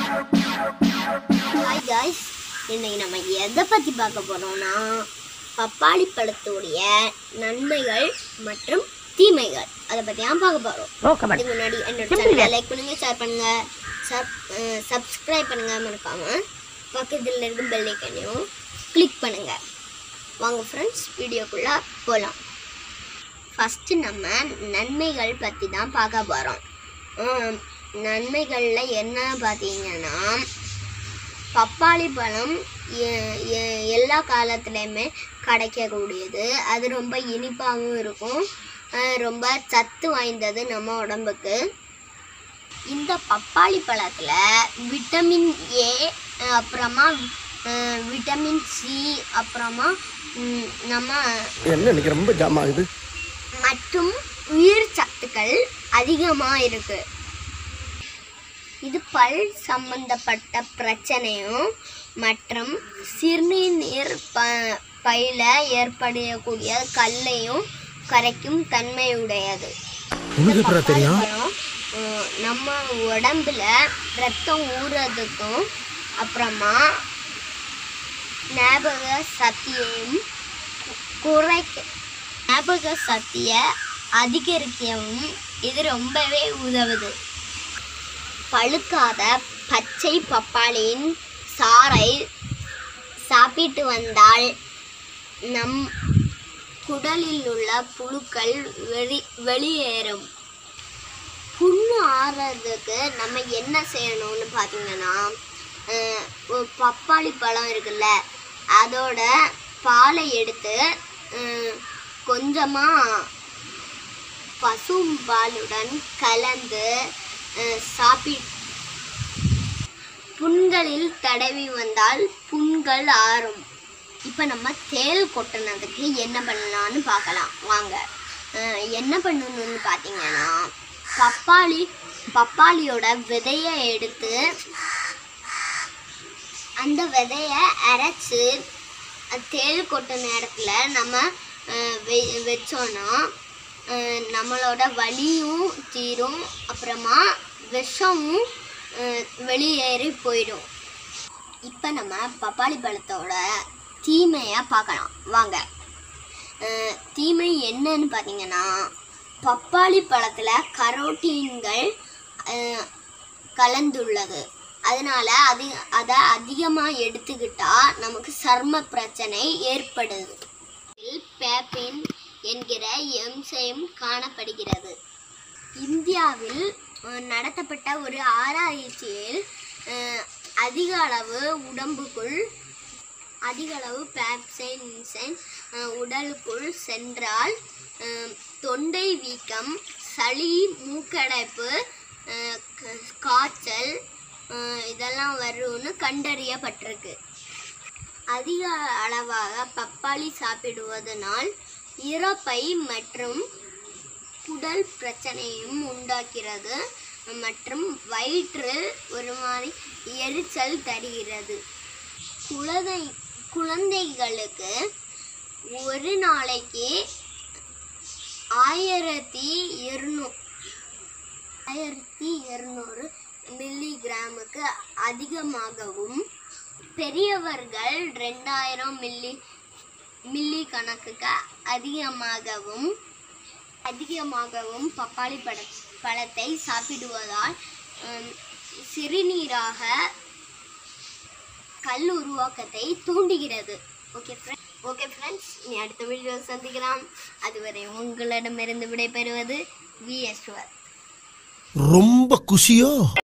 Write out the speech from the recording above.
hi guys இன்னைக்கு நம்ம எதை பற்றி பார்க்க போகிறோம்னா பப்பாளி பழத்துடைய நன்மைகள் மற்றும் தீமைகள் அதை பற்றி தான் பார்க்க போகிறோம் அதுக்கு முன்னாடி என்னோட சேனலை லைக் பண்ணுங்க ஷேர் பண்ணுங்க சப் சப்ஸ்கிரைப் பண்ணுங்க மறக்காம பக்கத்தில் இருக்க பெல் ஐக்கனையும் கிளிக் பண்ணுங்க வாங்க ஃப்ரெண்ட்ஸ் வீடியோக்குள்ளே போகலாம் ஃபஸ்ட்டு நம்ம நன்மைகள் பற்றி தான் பார்க்க போகிறோம் நன்மைகளில் என்ன பார்த்தீங்கன்னா பப்பாளி பழம் எ- எ- எல்லா காலத்துலேயுமே கிடைக்கக்கூடியது அது ரொம்ப இனிப்பாகவும் இருக்கும் அஹ் ரொம்ப சத்து வாய்ந்தது நம்ம உடம்புக்கு இந்த பப்பாளி பழத்தில் விட்டமின் ஏ அப்புறமா அஹ், விட்டமின் சி அப்புறமா ம், நம்ம என்ன இன்னைக்கு ரொம்ப ஜாம் ஆகுது மற்றும் உயிர் சத்துக்கள் அதிகமாக இருக்கு இது பல் சம்பந்தப்பட்ட பிரச்சனையும் மற்றும் சிறுநீர் ப பையில ஏற்படக்கூடிய கல்லையும் கரைக்கும் தன்மையுடையது உனக்கு எப்படா தெரியும் அப்புறம், அஹ், நம்ம உடம்புல ரத்தம் ஊறுறதுக்கும் அப்புறமா ஞாபக சக்தியையும் குறைக்க ஞாபக சக்தியை அதிகரிக்கவும் இது ரொம்பவே உதவுது பழுக்காத பச்சை பப்பாளியின் சாறை சாப்பிட்டு வந்தால் நம் குடலில் உள்ள புழுக்கள் வெளி வெளியேறும் புண்ணு ஆறுறதுக்கு நம்ம என்ன செய்யணும்னு பார்த்தீங்கன்னா அஹ், ஒரு பப்பாளி பழம் இருக்குல்ல அதோட பாலை எடுத்து அஹ், கொஞ்சமா பசும்பாலுடன் கலந்து அஹ், சாப்பி புண்களில் தடவி வந்தால் புண்கள் ஆறும் இப்போ நம்ம தேள் கொட்டினதுக்கு என்ன பண்ணலான்னு பார்க்கலாம் வாங்க அஹ், என்ன பண்ணணும்னு பார்த்தீங்கன்னா பப்பாளி பப்பாளியோட விதையை எடுத்து அந்த விதையை அரைச்சு அது தேள் கொட்டின இடத்துல நம்ம அஹ், வெ- வச்சோன்னா அஹ், நம்மளோட வலியும் தீரும் அப்புறமா விஷமும் அஹ், வெளியேறி போயிடும் இப்போ நம்ம பப்பாளி பழத்தோட தீமையை பார்க்கலாம் வாங்க அஹ், தீமை என்னன்னு பார்த்தீங்கன்னா பப்பாளி பழத்தில் கரோட்டீன்கள் அஹ், கலந்துள்ளது அதனால அது அதை அதிகமாக எடுத்துக்கிட்டா நமக்கு சர்ம பிரச்சனை ஏற்படுது இதில் பேப்பின் என்கிற எம்சையும் காணப்படுகிறது இந்தியாவில் அஹ், நடத்தப்பட்ட ஒரு ஆராய்ச்சியில் அஹ், அதிக அளவு உடம்புக்குள் அதிக அளவு பேப்சைன் இன்சைன் உடலுக்குள் சென்றால் அஹ், தொண்டை வீக்கம் சளி மூக்கடைப்பு அஹ், க- காய்ச்சல் அஹ், இதெல்லாம் வரும்னு கண்டறியப்பட்டிருக்கு அதிக அளவாக பப்பாளி சாப்பிடுவதனால் இறப்பை மற்றும் குடல் பிரச்சனையும் உண்டாக்கிறது மற்றும் வயிற்றில் ஒரு மாதிரி எரிச்சல் தருகிறது குழந்தை குழந்தைகளுக்கு ஒரு நாளைக்கு ஆயிரத்தி இருநூ ஆயிரத்தி இருநூறு மில்லிகிராமுக்கு அதிகமாகவும் பெரியவர்கள் ரெண்டாயிரம் மில்லி மில்லி கணக்குக்கு அதிகமாகவும் அதிகமாகவும் பப்பாளி பழ பழத்தை சாப்பிடுவதால் ஹம், சிறுநீராக கல் உருவாக்கத்தை தூண்டுகிறது ஓகே ஃப்ரெண்ட் ஓகே ஃப்ரெண்ட்ஸ் நீ அடுத்த வீடியோ சந்திக்கலாம் அதுவரை உங்களிடமிருந்து விடைபெறுவது வி யஷ்வந்த் ரொம்ப குஷியோ